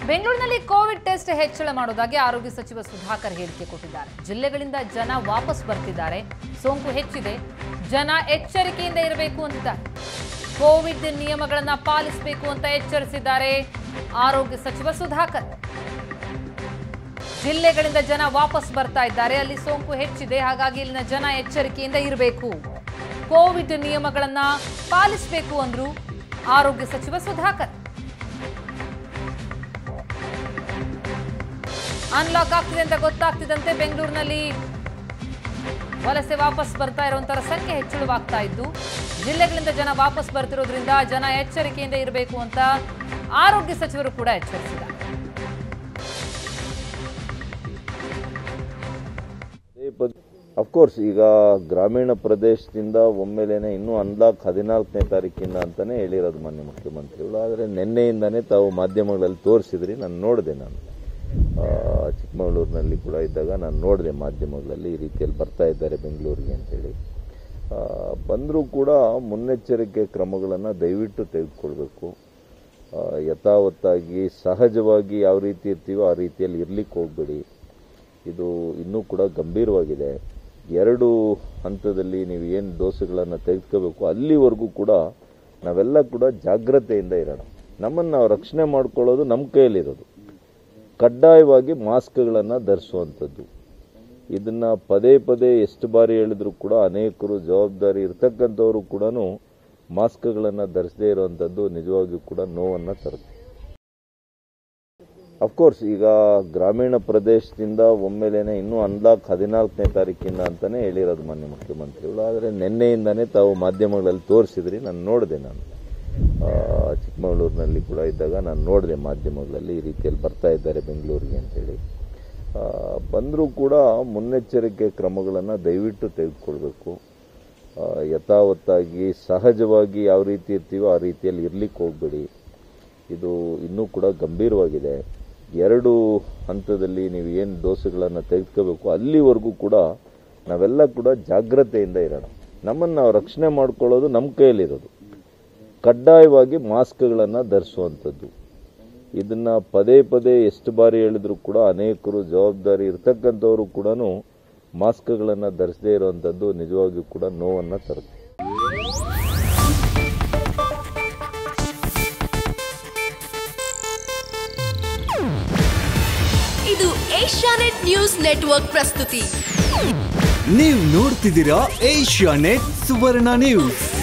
ಬೆಂಗಳೂರಿನಲ್ಲಿ Covid test ಹೆಚ್ಚಳ ಮಾಡುವುದಾಗಿ ಆರೋಗ್ಯ ಸಚಿವ ಸುಧಾಕರ್ ಹೇಳಿಕೆ ಕೊಟ್ಟಿದ್ದಾರೆ ಜಿಲ್ಲೆಗಳಿಂದ ಜನ ವಾಪಸ್ ಬರ್ತಿದ್ದಾರೆ ಸೋಂಕು ಹೆಚ್ಚಿದೆ ಜನ ಎಚ್ಚರಿಕೆಯಿಂದ ಇರಬೇಕು ಅಂದಿದ್ದಾರೆ ಕೋವಿಡ್ ನಿಯಮಗಳನ್ನ ಪಾಲಿಸಬೇಕು ಅಂತ ಎಚ್ಚರಿಸಿದ್ದಾರೆ ಆರೋಗ್ಯ ಸಚಿವ ಸುಧಾಕರ್ ಜಿಲ್ಲೆಗಳಿಂದ ಜನ ವಾಪಸ್ ಬರ್ತಾ ಇದ್ದಾರೆ ಅಲ್ಲಿ ಸೋಂಕು ಹೆಚ್ಚಿದೆ ಹಾಗಾಗಿ ಇಲ್ಲಿನ ಜನ ಎಚ್ಚರಿಕೆಯಿಂದ ಇರಬೇಕು ಕೋವಿಡ್ ನಿಯಮಗಳನ್ನ ಪಾಲಿಸಬೇಕು ಅಂದ್ರು ಆರೋಗ್ಯ ಸಚಿವ ಸುಧಾಕರ್ ಅನ್ಲಾಕ್ ಆಗ್ತಿದೆ ಅಂತ ಗೊತ್ತಾಗ್ತಿದ್ದಂತೆ ಬೆಂಗಳೂರಿನಲ್ಲಿ ವಲಸೆ ವಾಪಸ್ ಬರ್ತಾ ಇರುವಂತರ ಸಂಖ್ಯೆ ಹೆಚ್ಚಳವಾಗ್ತಾ ಇದ್ದು ಜಿಲ್ಲೆಗಳಿಂದ ಜನ ವಾಪಸ್ ಬರ್ತಿರೋದ್ರಿಂದ ಜನ ಎಚ್ಚರಿಕೆಯಿಂದ ಇರಬೇಕು ಅಂತ ಆರೋಗ್ಯ ಸಚಿವರು ಕೂಡ ಎಚ್ಚರಿಸಿದ್ದಾರೆ ಅಫ್ಕೋರ್ಸ್ ಈಗ ಗ್ರಾಮೀಣ ಪ್ರದೇಶದಿಂದ ಒಮ್ಮೆಲೇನೆ ಇನ್ನೂ ಅನ್ಲಾಕ್ ಹದಿನಾಲ್ಕನೇ ತಾರೀಕಿಂದ ಅಂತಾನೆ ಹೇಳಿರೋದು ಮಾನ್ಯ ಮುಖ್ಯಮಂತ್ರಿಗಳು ಆದರೆ ನಿನ್ನೆಯಿಂದಾನೇ ತಾವು ಮಾಧ್ಯಮಗಳಲ್ಲಿ ತೋರಿಸಿದ್ರಿ ನಾನು ನೋಡಿದೆ ನಾನು ಆ, ಚಿಕ್ಕಮಗಳೂರಿನಲ್ಲಿ ಕೂಡ ಇದ್ದಾಗ ನಾನು ನೋಡಿದೆ ಮಾಧ್ಯಮಗಳಲ್ಲಿ ಈ ರೀತಿಯಲ್ಲಿ ಬರ್ತಾ ಇದ್ದಾರೆ ಬೆಂಗಳೂರಿಗೆ ಅಂತೇಳಿ ಬಂದರೂ ಕೂಡ ಮುನ್ನೆಚ್ಚರಿಕೆ ಕ್ರಮಗಳನ್ನು ದಯವಿಟ್ಟು ತೆಗೆದುಕೊಳ್ಬೇಕು ಆ, ಯಥಾವತ್ತಾಗಿ ಸಹಜವಾಗಿ ಯಾವ ರೀತಿ ಇರ್ತೀವೋ ಆ ರೀತಿಯಲ್ಲಿ ಇರ್ಲಿಕ್ಕೆ ಹೋಗಬೇಡಿ ಇದು ಇನ್ನೂ ಕೂಡ ಗಂಭೀರವಾಗಿದೆ ಎರಡು ಹಂತದಲ್ಲಿ ನೀವು ಏನು ಡೋಸುಗಳನ್ನು ತೆಗೆದುಕೋಬೇಕು ಅಲ್ಲಿವರೆಗೂ ಕೂಡ ನಾವೆಲ್ಲ ಕೂಡ ಜಾಗ್ರತೆಯಿಂದ ಇರೋಣ ನಮ್ಮನ್ನು ನಾವು ರಕ್ಷಣೆ ಮಾಡ್ಕೊಳ್ಳೋದು ನಮ್ಮ ಕೈಯಲ್ಲಿರೋದು ಕಡ್ಡಾಯವಾಗಿ ಮಾಸ್ಕ್ಗಳನ್ನು ಧರಿಸುವಂಥದ್ದು ಇದನ್ನ ಪದೇ ಪದೇ ಎಷ್ಟು ಬಾರಿ ಹೇಳಿದ್ರು ಕೂಡ ಅನೇಕರು ಜವಾಬ್ದಾರಿ ಇರ್ತಕ್ಕಂಥವರು ಕೂಡ ಮಾಸ್ಕ್ಗಳನ್ನು ಧರಿಸದೇ ಇರುವಂಥದ್ದು ನಿಜವಾಗಿಯೂ ಕೂಡ ನೋವನ್ನು ತರುತ್ತೆ ಅಫ್ಕೋರ್ಸ್ ಈಗ ಗ್ರಾಮೀಣ ಪ್ರದೇಶದಿಂದ ಒಮ್ಮೆಲೇನೆ ಇನ್ನೂ ಅನ್ಲಾಕ್ ಹದಿನಾಲ್ಕನೇ ತಾರೀಕಿಂದ ಅಂತಾನೆ ಹೇಳಿರೋದು ಮಾನ್ಯ ಮುಖ್ಯಮಂತ್ರಿಗಳು ಆದರೆ ನಿನ್ನೆಯಿಂದಾನೇ ತಾವು ಮಾಧ್ಯಮಗಳಲ್ಲಿ ತೋರಿಸಿದ್ರಿ ನಾನು ನೋಡಿದೆ ನಾನು ಆ, ಚಿಕ್ಕಮಗಳೂರಿನಲ್ಲಿ ಕೂಡ ಇದ್ದಾಗ ನಾನು ನೋಡಿದೆ ಮಾಧ್ಯಮಗಳಲ್ಲಿ ಈ ರೀತಿಯಲ್ಲಿ ಬರ್ತಾ ಇದ್ದಾರೆ ಬೆಂಗಳೂರಿಗೆ ಅಂತೇಳಿ ಬಂದರೂ ಕೂಡ ಮುನ್ನೆಚ್ಚರಿಕೆ ಕ್ರಮಗಳನ್ನು ದಯವಿಟ್ಟು ತೆಗೆದುಕೊಳ್ಬೇಕು ಆ, ಯಥಾವತ್ತಾಗಿ ಸಹಜವಾಗಿ ಯಾವ ರೀತಿ ಇರ್ತೀವೋ ಆ ರೀತಿಯಲ್ಲಿ ಇರ್ಲಿಕ್ಕೆ ಹೋಗಬೇಡಿ ಇದು ಇನ್ನೂ ಕೂಡ ಗಂಭೀರವಾಗಿದೆ ಎರಡು ಹಂತದಲ್ಲಿ ನೀವು ಏನು ಡೋಸುಗಳನ್ನು ತೆಗೆದುಕೋಬೇಕು ಅಲ್ಲಿವರೆಗೂ ಕೂಡ ನಾವೆಲ್ಲ ಕೂಡ ಜಾಗ್ರತೆಯಿಂದ ಇರೋಣ ನಮ್ಮನ್ನು ನಾವು ರಕ್ಷಣೆ ಮಾಡ್ಕೊಳ್ಳೋದು ನಮ್ಮ ಕೈಯಲ್ಲಿರೋದು ಕಡ್ಡಾಯವಾಗಿ ಮಾಸ್ಕ್ಗಳನ್ನು ಧರಿಸುವಂಥದ್ದು ಇದನ್ನ ಪದೇ ಪದೇ ಎಷ್ಟು ಬಾರಿ ಹೇಳಿದ್ರು ಕೂಡ ಅನೇಕರು ಜವಾಬ್ದಾರಿ ಇರ್ತಕ್ಕಂಥವರು ಕೂಡ ಮಾಸ್ಕ್ಗಳನ್ನು ಧರಿಸದೇ ಇರುವಂಥದ್ದು ನಿಜವಾಗಿಯೂ ಕೂಡ ನೋವನ್ನು ತರುತ್ತೆ ಇದು ಏಷ್ಯಾನೆಟ್ ನ್ಯೂಸ್ ನೆಟ್ವರ್ಕ್ ಪ್ರಸ್ತುತಿ ನೀವು ನೋಡ್ತಿದ್ದೀರಾ ಏಷ್ಯಾ ನೆಟ್ ಸುವರ್ಣ ನ್ಯೂಸ್